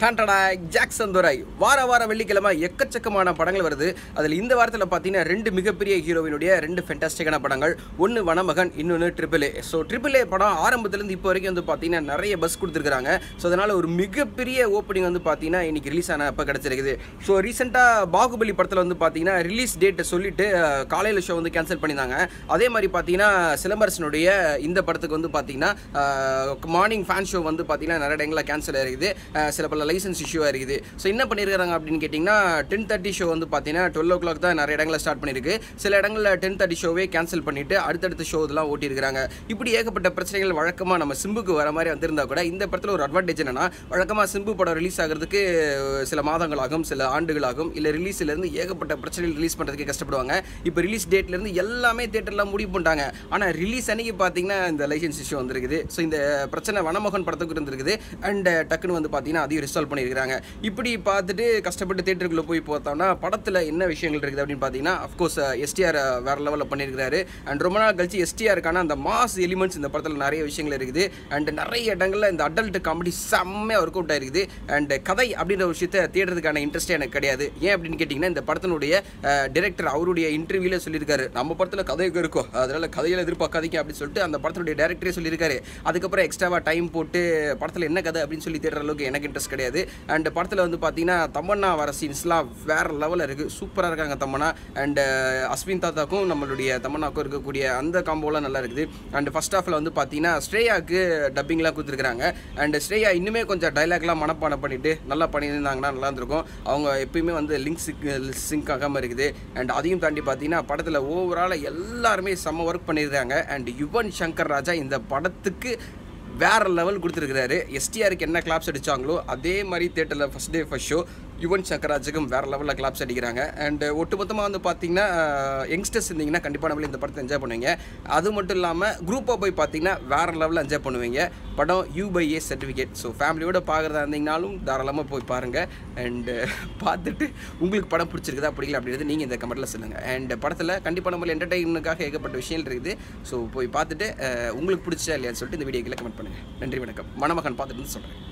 டான்டடா Jackson துரை வார வாரம் வெள்ளிக்கிழமை எக்கச்சக்கமான படங்கள் வருது அதில் இந்த வாரத்தில் பார்த்தீங்கன்னா ரெண்டு மிகப்பெரிய ஹீரோவினுடைய ரெண்டு ஃபென்டாஸ்டிக்கான படங்கள் ஒன்று வனமகன் இன்னொன்று triple A so triple A படம் ஆரம்பத்துலேருந்து இப்போ வரைக்கும் வந்து பார்த்தீங்கன்னா நிறைய பஸ் கொடுத்துருக்காங்க ஸோ அதனால் ஒரு மிகப்பெரிய ஓப்பனிங் வந்து பார்த்தீங்கன்னா இன்னைக்கு ரிலீஸ் ஆன அப்போ கிடச்சிருக்குது ஸோ ரீசெண்டாக பாகுபலி படத்தில் வந்து பார்த்தீங்கன்னா ரிலீஸ் டேட்டை சொல்லிட்டு காலையில் ஷோ வந்து கேன்சல் பண்ணியிருந்தாங்க அதே மாதிரி பார்த்தீங்கன்னா சிலம்பரசனுடைய இந்த படத்துக்கு வந்து பார்த்தீங்கன்னா மார்னிங் ஃபேன் ஷோ வந்து பார்த்தீங்கன்னா நிறைய இடங்களில் கேன்சல் ஆயிருக்குது அஹ் சில பல லைசன்ஸ் இஷ்யூ இருக்குது ஸோ என்ன பண்ணியிருக்காங்க அப்படின்னு கேட்டிங்கன்னா டென் தேர்ட்டி ஷோ வந்து பார்த்தீங்கன்னா டுவெல் ஓ கிளாக் தான் நிறைய இடங்களில் ஸ்டார்ட் பண்ணியிருக்கு சில இடங்களில் டென் தேர்ட்டி ஷோவே கேன்சல் பண்ணிட்டு அடுத்தடுத்த ஷோ இதெல்லாம் ஓட்டியிருக்காங்க இப்படி ஏகப்பட்ட பிரச்சனைகள் வழக்கமாக நம்ம சிம்புக்கு வர மாதிரி வந்திருந்தா கூட இந்த படத்தில் ஒரு அட்வான்டேஜ் என்னன்னா வழக்கமாக சிம்பு படம் ரிலீஸ் ஆகிறதுக்கு சில மாதங்களாகும் சில ஆண்டுகளாகும் இல்லை ரிலீஸ்லேருந்து ஏகப்பட்ட பிரச்சனைகள் ரிலீஸ் பண்ணுறதுக்கு கஷ்டப்படுவாங்க இப்போ ரிலீஸ் டேட்லேருந்து எல்லாமே தேட்டர்லாம் முடிவு பண்ணிட்டாங்க ஆனால் ரிலீஸ் அன்னைக்கு பார்த்தீங்கன்னா இந்த லைசன்ஸ் இஷ்யூ வந்திருக்குது ஸோ இந்த பிரச்சனை வனமோகன் படத்துக்கு இருந்திருக்குது அண்ட் டக்குன்னு வந்து பார்த்தீங்கன்னா அதையும் ரிசால்வ் பண்ணியிருக்காங்க இப்படி பார்த்துட்டு கஷ்டப்பட்டு தேட்டருக்குள்ளே போய் பார்த்தோம்னா படத்தில் என்ன விஷயங்கள் இருக்குது அப்படின்னு பார்த்தீங்கன்னா அஃப்கோர்ஸ் எஸ்டிஆர் வேற லெவலில் பண்ணியிருக்காரு அண்ட் ரொம்ப நாள் கழிச்சு எஸ்டிஆருக்கான அந்த மாஸ் எலிமெண்ட்ஸ் இந்த படத்தில் நிறைய விஷயங்கள் இருக்குது அண்ட் நிறைய இடங்களில் இந்த அடல்ட் காமெடி செம்மையாக ஒர்க் அவுட் ஆயிருக்குது அண்ட் கதை அப்படின்ற ஒரு விஷயத்தை தேடுறதுக்கான இன்ட்ரெஸ்டே எனக்கு கிடையாது ஏன் அப்படின்னு கேட்டிங்கன்னா இந்த படத்தினுடைய டிரெக்டர் அவருடைய இன்டர்வியூவில் சொல்லியிருக்காரு நம்ம படத்தில் கதை இருக்கும் அதனால கதையில் எதிர்பார்க்காதீங்க அப்படின்னு சொல்லிட்டு அந்த படத்தினுடைய டேரக்டரே சொல்லியிருக்காரு அதுக்கப்புறம் எக்ஸ்ட்ராவாக டைம் போட்டு படத்தில் என்ன கதை அப்படின்னு சொல்லி தேடுற அளவுக்கு எனக்கு இன்ட்ரெஸ்ட் கிடையாது அண்ட் படத்தில் வந்து பார்த்தீங்கன்னா தமன்னா வர சீன்ஸ்லாம் வேற லெவலில் இருக்குது சூப்பராக இருக்காங்க தமன்னா அண்ட் அஸ்வின் தாத்தாக்கும் நம்மளுடைய தமன்னாக்கும் இருக்கக்கூடிய அந்த காம்போலாம் நல்லா இருக்குது அண்ட் ஃபர்ஸ்ட் ஹாஃபில் வந்து பார்த்தீங்கன்னா ஸ்ரேயாவுக்கு டப்பிங்லாம் கொடுத்துருக்காங்க அண்ட் ஸ்ரேயா இன்னுமே கொஞ்சம் டைலாக்லாம் மனப்பாடம் பண்ணிட்டு நல்லா பண்ணியிருந்தாங்கன்னா நல்லா இருந்திருக்கும் அவங்க எப்பயுமே வந்து லிங்க் சிங்க் சிங்க் ஆகாமல் இருக்குது அண்ட் அதையும் தாண்டி பார்த்தீங்கன்னா படத்தில் ஓவரால் எல்லாருமே செம்ம ஒர்க் பண்ணியிருக்காங்க அண்ட் யுவன் சங்கர் ராஜா இந்த படத்துக்கு வேற லெவல் கொடுத்துருக்காரு எஸ்டிஆருக்கு என்ன கிளாப்ஸ் அடிச்சாங்களோ அதே மாதிரி தேட்டரில் first day first show Yuvan சங்கராஜுக்கும் வேற லெவலில் கிளாப்ஸ் அடிக்கிறாங்க அண்ட் ஒட்டுமொத்தமாக வந்து பார்த்தீங்கன்னா யங்ஸ்டர்ஸ் இருந்தீங்கன்னா கண்டிப்பாக நம்மள இந்த படத்தை என்ஜாய் பண்ணுவீங்க அது மட்டும் இல்லாமல் குரூப்பாக போய் பார்த்தீங்கன்னா வேற லெவலில் என்ஜாய் பண்ணுவீங்க படம் U by A certificate so ஃபேமிலியோட பார்க்குறதா இருந்தீங்கனாலும் தாராளமாக போய் பாருங்கள் அண்டு பார்த்துட்டு உங்களுக்கு படம் பிடிச்சிருக்குதா பிடிக்கல அப்படின்றது நீங்கள் இந்த கமெண்ட்டில் சொல்லுங்கள் அண்ட் படத்தில் கண்டிப்பாக நம்ம என்டர்டைனுக்காக ஏகப்பட்ட விஷயங்கள் இருக்குது ஸோ போய் பார்த்துட்டு அஹ், உங்களுக்கு பிடிச்சா இல்லையான்னு சொல்லிட்டு இந்த வீடியோக்கில் கமெண்ட் பண்ணுங்கள் நன்றி வணக்கம் மணமகன் பார்த்துட்டு சொல்கிறேன்